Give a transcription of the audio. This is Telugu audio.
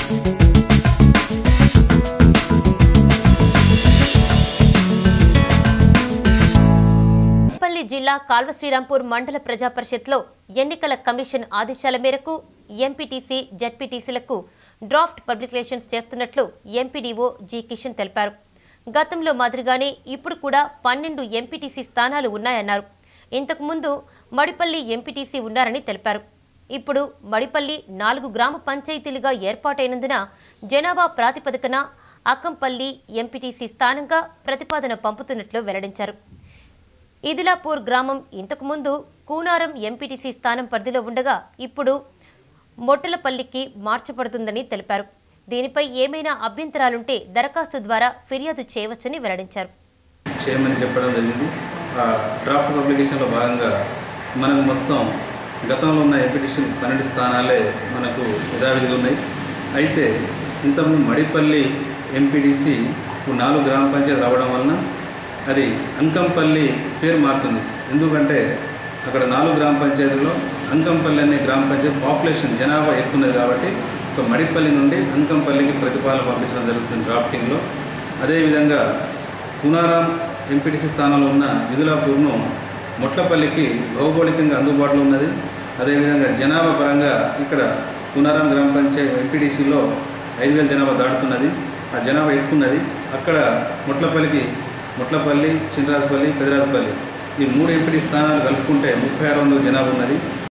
పల్లి జిల్లా కాల్వ శ్రీరాంపూర్ మండల ప్రజా పరిషత్లో ఎన్నికల కమిషన్ ఆదేశాల మేరకు ఎంపీటీసీ జడ్పీటీసీలకు డ్రాఫ్ట్ పబ్లికేషన్స్ చేస్తున్నట్లు ఎంపీడీఓ జి కిషన్ తెలిపారు గతంలో మాదిరిగానే ఇప్పుడు కూడా పన్నెండు ఎంపీటీసీ స్థానాలు ఉన్నాయన్నారు ఇంతకు ముందు మడిపల్లి ఎంపీటీసీ ఉన్నారని తెలిపారు ఇప్పుడు మడిపల్లి నాలుగు గ్రామ పంచాయతీలుగా ఏర్పాటైనందున జనాభా ప్రాతిపదికన అక్కంపల్లి ఎంపీటీసీ స్థానంగా ప్రతిపాదన పంపుతున్నట్లు వెల్లడించారు ఇదిలాపూర్ గ్రామం ఇంతకుముందు కూనారం ఎంపీటీసీ స్థానం పరిధిలో ఉండగా ఇప్పుడు మొట్టలపల్లికి మార్చబడుతుందని తెలిపారు దీనిపై ఏమైనా అభ్యంతరాలుంటే దరఖాస్తు ద్వారా ఫిర్యాదు చేయవచ్చని వెల్లడించారు చేయమని చెప్పడం జరిగింది ఆ డ్రాఫ్ట్ పబ్లికేషన్లో భాగంగా మనకు మొత్తం గతంలో ఉన్న ఎంపిటిషన్ పన్నెండు స్థానాలే మనకు యథావిధిగా ఉన్నాయి అయితే ఇంతకుముందు మడిపల్లి ఎంపీడీసీ ఇప్పుడు నాలుగు గ్రామ పంచాయతీ రావడం వలన అది అంకంపల్లి పేరు మారుతుంది ఎందుకంటే అక్కడ నాలుగు గ్రామ పంచాయతీల్లో అంకంపల్లి అనే గ్రామ పంచాయతీ పాపులేషన్ జనాభా ఎక్కువ ఉన్నది కాబట్టి ఒక మడిపల్లి నుండి అంకంపల్లికి ప్రతిపాదన పంపించడం జరుగుతుంది డ్రాఫ్టింగ్లో అదేవిధంగా పునారాం ఎంపీటీసీ స్థానంలో ఉన్న ఇదులాపూర్ను మొట్లపల్లికి భౌగోళికంగా అందుబాటులో ఉన్నది అదేవిధంగా జనాభా పరంగా ఇక్కడ పునారాం గ్రామ పంచాయతీ ఎంపీటీసీలో ఐదు వేల జనాభా దాటుతున్నది ఆ జనాభా ఎక్కువ ఉన్నది అక్కడ మొట్లపల్లికి మొట్లపల్లి చినరాజపల్లి పెదరాజపల్లి ఈ మూడు ఎంపీటీ స్థానాలు కలుపుకుంటే ముప్పై ఆరు వందల జనాభా ఉన్నది